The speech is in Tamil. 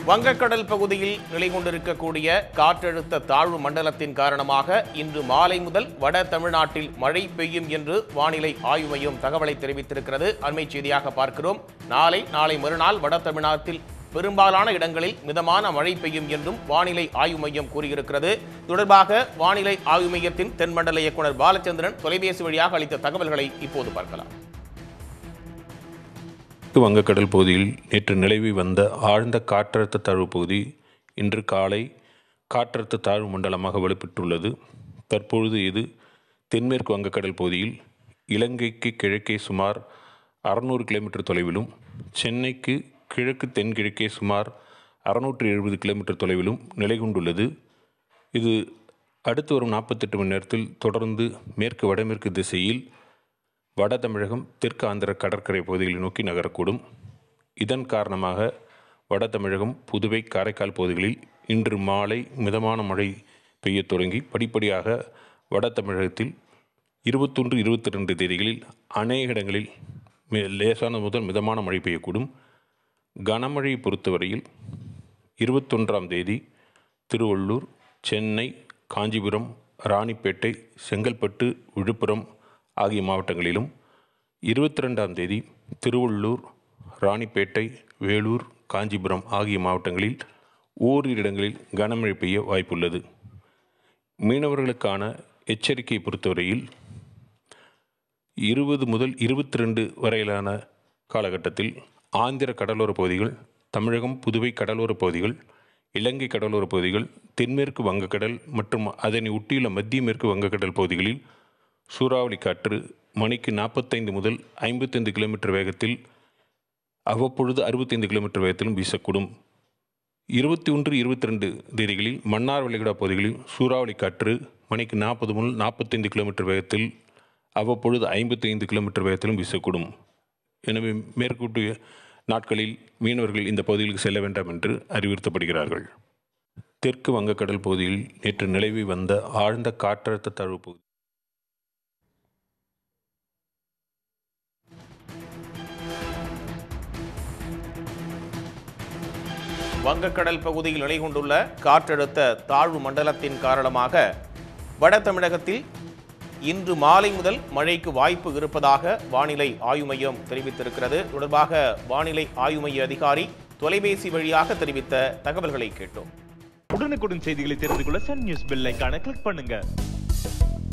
வங்கக்கடல் பகுதியில் நிலை கொண்டிருக்கக்கூடிய காற்றழுத்த தாழ்வு மண்டலத்தின் காரணமாக இன்று மாலை முதல் வட தமிழ்நாட்டில் மழை பெய்யும் என்று வானிலை ஆய்வு மையம் தகவலை தெரிவித்திருக்கிறது அண்மை செய்தியாக பார்க்கிறோம் நாளை நாளை மறுநாள் வட தமிழ்நாட்டில் பெரும்பாலான இடங்களில் மிதமான மழை பெய்யும் என்றும் வானிலை ஆய்வு மையம் கூறியிருக்கிறது தொடர்பாக வானிலை ஆய்வு மையத்தின் தென்மண்டல இயக்குனர் பாலச்சந்திரன் தொலைபேசி வழியாக அளித்த தகவல்களை இப்போது பார்க்கலாம் தெற்கு வங்கக்கடல் பகுதியில் நேற்று நிலவி வந்த ஆழ்ந்த காற்றழுத்த தாழ்வு பகுதி இன்று காலை காற்றழுத்த தாழ்வு மண்டலமாக வலுப்பெற்றுள்ளது தற்பொழுது இது தென்மேற்கு வங்கக்கடல் பகுதியில் இலங்கைக்கு கிழக்கே சுமார் அறுநூறு கிலோமீட்டர் தொலைவிலும் சென்னைக்கு கிழக்கு தென்கிழக்கே சுமார் அறுநூற்று எழுபது கிலோமீட்டர் தொலைவிலும் நிலை கொண்டுள்ளது இது அடுத்து வரும் நாற்பத்தெட்டு மணி நேரத்தில் தொடர்ந்து மேற்கு வடமேற்கு திசையில் வட தமிழகம் தெற்கு ஆந்திர கடற்கரை பகுதிகளை நோக்கி நகரக்கூடும் இதன் காரணமாக வட தமிழகம் புதுவை காரைக்கால் பகுதிகளில் இன்று மாலை மிதமான மழை பெய்யத் தொடங்கி படிப்படியாக வட தமிழகத்தில் இருபத்தொன்று இருபத்தி ரெண்டு தேதிகளில் அநேக இடங்களில் மே- லேசான முதல் மிதமான மழை பெய்யக்கூடும் கனமழையை பொறுத்தவரையில் இருபத்தொன்றாம் தேதி திருவள்ளூர் சென்னை காஞ்சிபுரம் ராணிப்பேட்டை செங்கல்பட்டு விழுப்புரம் ஆகிய மாவட்டங்களிலும் இருபத்தி ரெண்டாம் தேதி திருவள்ளூர் ராணிப்பேட்டை வேலூர் காஞ்சிபுரம் ஆகிய மாவட்டங்களில் ஓரிரு இடங்களில் கனமழை பெய்ய வாய்ப்புள்ளது மீனவர்களுக்கான எச்சரிக்கையை பொறுத்தவரையில் இருபது முதல் இருபத்தி ரெண்டு வரையிலான காலகட்டத்தில் ஆந்திர கடலோர பகுதிகள் தமிழகம் புதுவை கடலோர பகுதிகள் இலங்கை கடலோர பகுதிகள் தென்மேற்கு வங்கக்கடல் மற்றும் அதனை ஒட்டியுள்ள மத்திய மேற்கு வங்கக்கடல் பகுதிகளில் சூறாவளி காற்று மணிக்கு நாற்பத்தைந்து முதல் ஐம்பத்தைந்து கிலோமீட்டர் வேகத்தில் அவ்வப்பொழுது அறுபத்தைந்து கிலோமீட்டர் வேகத்திலும் வீசக்கூடும் இருபத்தி ஒன்று இருபத்தி ரெண்டு தேதிகளில் மன்னார் வளைகுடா பகுதிகளில் சூறாவளி காற்று மணிக்கு நாற்பது முதல் நாற்பத்தைந்து கிலோமீட்டர் வேகத்தில் அவ்வப்பொழுது ஐம்பத்தைந்து கிலோமீட்டர் வேகத்திலும் வீசக்கூடும் எனவே மேற்கூட்டிய நாட்களில் மீனவர்கள் இந்த பகுதிகளுக்கு செல்ல வேண்டாம் என்று அறிவுறுத்தப்படுகிறார்கள் தெற்கு வங்கக்கடல் பகுதியில் நேற்று நிலவி வந்த ஆழ்ந்த காற்றழுத்த தாழ்வு பகுதி வங்கக்கடல் பகுதியில் நிலை கொண்டுள்ள காற்றழுத்த தாழ்வு மண்டலத்தின் காரணமாக வட தமிழகத்தில் இன்று மாலை முதல் மழைக்கு வாய்ப்பு இருப்பதாக வானிலை ஆய்வு மையம் தெரிவித்திருக்கிறது தொடர்பாக வானிலை ஆய்வு மைய அதிகாரி தொலைபேசி வழியாக தெரிவித்த தகவல்களை கேட்டோம் உடனுக்குடன் செய்திகளை தெரிந்து கொள்ள சன் நியூஸ் பெல் ஐகானை கிளிக் பண்ணுங்க